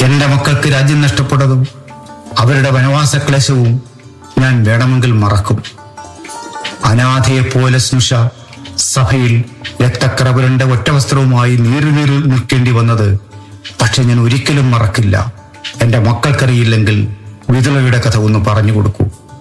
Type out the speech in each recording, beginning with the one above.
എന്റെ മക്കൾക്ക് രാജ്യം നഷ്ടപ്പെട്ടതും അവരുടെ വനവാസ ക്ലേശവും ഞാൻ വേണമെങ്കിൽ മറക്കും അനാഥയെപ്പോലെ സ്നുഷ സഭയിൽ രക്തക്കറപുരണ്ട ഒറ്റവസ്ത്രവുമായി നീറുനീറിൽ നിൽക്കേണ്ടി വന്നത് പക്ഷെ ഞാൻ ഒരിക്കലും മറക്കില്ല എന്റെ മക്കൾക്കറിയില്ലെങ്കിൽ വിതുളയുടെ കഥ ഒന്ന് പറഞ്ഞു കൊടുക്കൂ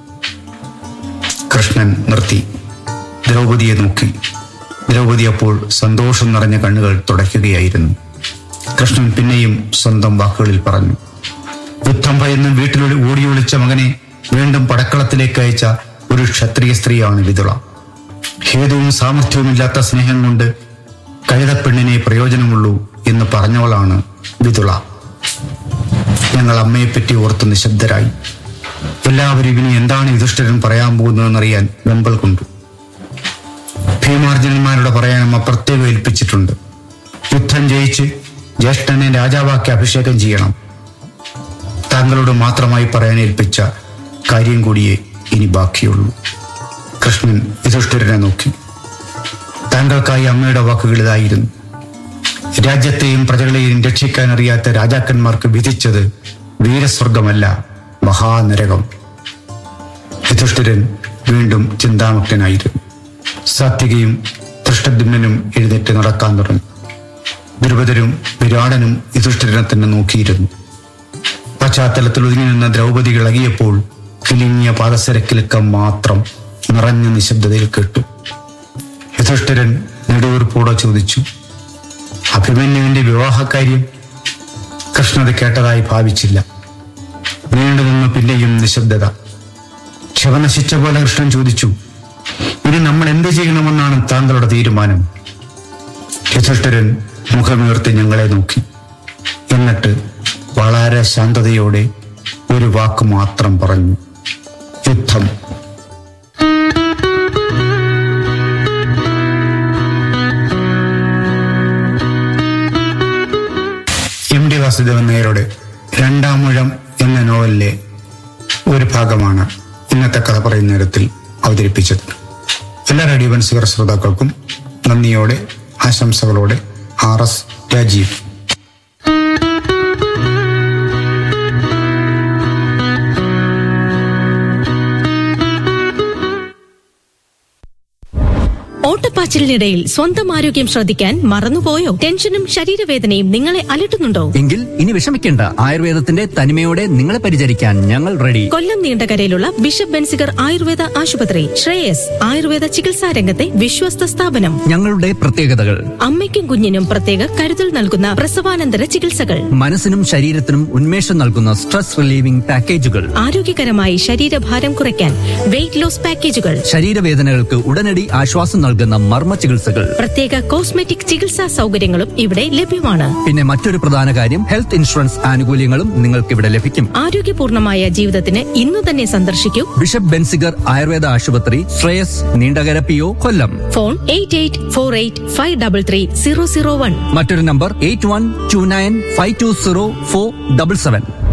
കൃഷ്ണൻ നിർത്തി ദ്രൗപദിയെ നോക്കി ദ്രൗപദി അപ്പോൾ സന്തോഷം നിറഞ്ഞ കണ്ണുകൾ തുടയ്ക്കുകയായിരുന്നു കൃഷ്ണൻ പിന്നെയും സ്വന്തം വാക്കുകളിൽ പറഞ്ഞു യുദ്ധം ഭയന്ന് വീട്ടിൽ ഓടി ഒളിച്ച മകനെ വീണ്ടും പടക്കളത്തിലേക്ക് അയച്ച ഒരു ക്ഷത്രിയ സ്ത്രീയാണ് വിതുള ഹേതുവും സാമർഥ്യവുമില്ലാത്ത സ്നേഹം കൊണ്ട് കഴുതപ്പെണ്ണിനെ പ്രയോജനമുള്ളൂ എന്ന് പറഞ്ഞവളാണ് വിതുള ഞങ്ങൾ അമ്മയെപ്പറ്റി ഓർത്ത് നിശബ്ദരായി എല്ലാവരും ഇനി എന്താണ് യുധിഷ്ഠിരൻ പറയാൻ പോകുന്നതെന്നറിയാൻ വെമ്പൽ കൊണ്ടു ഭീമാർജുനന്മാരുടെ പറയാൻ അമ്മ പ്രത്യേകം ഏൽപ്പിച്ചിട്ടുണ്ട് യുദ്ധം ജയിച്ച് ജ്യേഷ്ഠനെ രാജാവാക്കി അഭിഷേകം ചെയ്യണം താങ്കളോട് മാത്രമായി പറയാൻ ഏൽപ്പിച്ച കാര്യം കൂടിയേ ഇനി ബാക്കിയുള്ളൂ കൃഷ്ണൻ യുധിഷ്ഠിരനെ നോക്കി താങ്കൾക്കായി അമ്മയുടെ വാക്കുകൾ ഇതായിരുന്നു രാജ്യത്തെയും പ്രജകളെയും രക്ഷിക്കാൻ അറിയാത്ത രാജാക്കന്മാർക്ക് വിധിച്ചത് വീരസ്വർഗമല്ല മഹാനരകം യുധിഷ്ഠിരൻ വീണ്ടും ചിന്താമുക്തനായിരുന്നു സാത്വികയും ദൃഷ്ടദ്യുമ്നും എഴുന്നേറ്റ് നടക്കാൻ തുടങ്ങി ദ്രുപദരും വിരാടനും യുധിഷ്ഠിരനെ തന്നെ നോക്കിയിരുന്നു പശ്ചാത്തലത്തിൽ ഒതുങ്ങി നിന്ന ദ്രൗപദി ഇളകിയപ്പോൾ കിലിങ്ങിയ പാദസരക്കിലുക്കം മാത്രം നിറഞ്ഞ നിശബ്ദതയിൽ കേട്ടു യുധിഷ്ഠിരൻ നെടുവീർപ്പോടെ ചോദിച്ചു അഭിമന്യുവിന്റെ വിവാഹകാര്യം കൃഷ്ണത് കേട്ടതായി ഭാവിച്ചില്ല നീണ്ടുനിന്ന് പിന്നെയും നിശബ്ദത ക്ഷമ നശിച്ച പോലെ കൃഷ്ണൻ ചോദിച്ചു ഇനി നമ്മൾ എന്ത് ചെയ്യണമെന്നാണ് താങ്കളുടെ തീരുമാനം യുധിഷ്ഠിരൻ മുഖമുയർത്തി ഞങ്ങളെ നോക്കി എന്നിട്ട് വളരെ ശാന്തതയോടെ ഒരു വാക്ക് മാത്രം പറഞ്ഞു യുദ്ധം എം ഡി വാസുദേവൻ നായരുടെ രണ്ടാം മുഴം എന്ന നോവലിലെ ഒരു ഭാഗമാണ് ഇന്നത്തെ കഥ പറയുന്ന നേരത്തിൽ അവതരിപ്പിച്ചത് എല്ലാ റേഡിയോ വൻസികർ ശ്രോതാക്കൾക്കും നന്ദിയോടെ ആശംസകളോടെ ആർ എസ് രാജീവ് ഓട്ടപ്പാച്ചിലിനിടയിൽ സ്വന്തം ആരോഗ്യം ശ്രദ്ധിക്കാൻ മറന്നുപോയോ ടെൻഷനും ശരീരവേദനയും നിങ്ങളെ അലട്ടുന്നുണ്ടോ എങ്കിൽ ഇനി വിഷമിക്കേണ്ട ആയുർവേദത്തിന്റെ തനിമയോടെ നിങ്ങളെ പരിചരിക്കാൻ ഞങ്ങൾ റെഡി കൊല്ലം നീണ്ടകരയിലുള്ള ബിഷപ്പ് ബെൻസിഗർ ആയുർവേദ ആശുപത്രി ശ്രേയസ് ആയുർവേദ ചികിത്സാ രംഗത്തെ വിശ്വസ്ത സ്ഥാപനം ഞങ്ങളുടെ പ്രത്യേകതകൾ അമ്മയ്ക്കും കുഞ്ഞിനും പ്രത്യേക കരുതൽ നൽകുന്ന പ്രസവാനന്തര ചികിത്സകൾ മനസ്സിനും ശരീരത്തിനും ഉന്മേഷം നൽകുന്ന സ്ട്രെസ് റിലീവിംഗ് പാക്കേജുകൾ ആരോഗ്യകരമായി ശരീരഭാരം കുറയ്ക്കാൻ വെയിറ്റ് ലോസ് പാക്കേജുകൾ ശരീരവേദനകൾക്ക് ഉടനടി ആശ്വാസം നൽകുന്ന മർമ്മ ചികിത്സകൾ പ്രത്യേക കോസ്മെറ്റിക് ചികിത്സാ സൗകര്യങ്ങളും ഇവിടെ ലഭ്യമാണ് പിന്നെ മറ്റൊരു പ്രധാന കാര്യം ഹെൽത്ത് ഇൻഷുറൻസ് ആനുകൂല്യങ്ങളും നിങ്ങൾക്ക് ഇവിടെ ലഭിക്കും ആരോഗ്യപൂർണമായ ജീവിതത്തിന് ഇന്നു തന്നെ സന്ദർശിക്കൂ ബിഷപ്പ് ബെൻസിഗർ ആയുർവേദ ആശുപത്രി Sreyas Neendakara P O Kollam phone eight eight four eight five double three zero zero one മറ്റൊരു number eight one two nine five two zero four double seven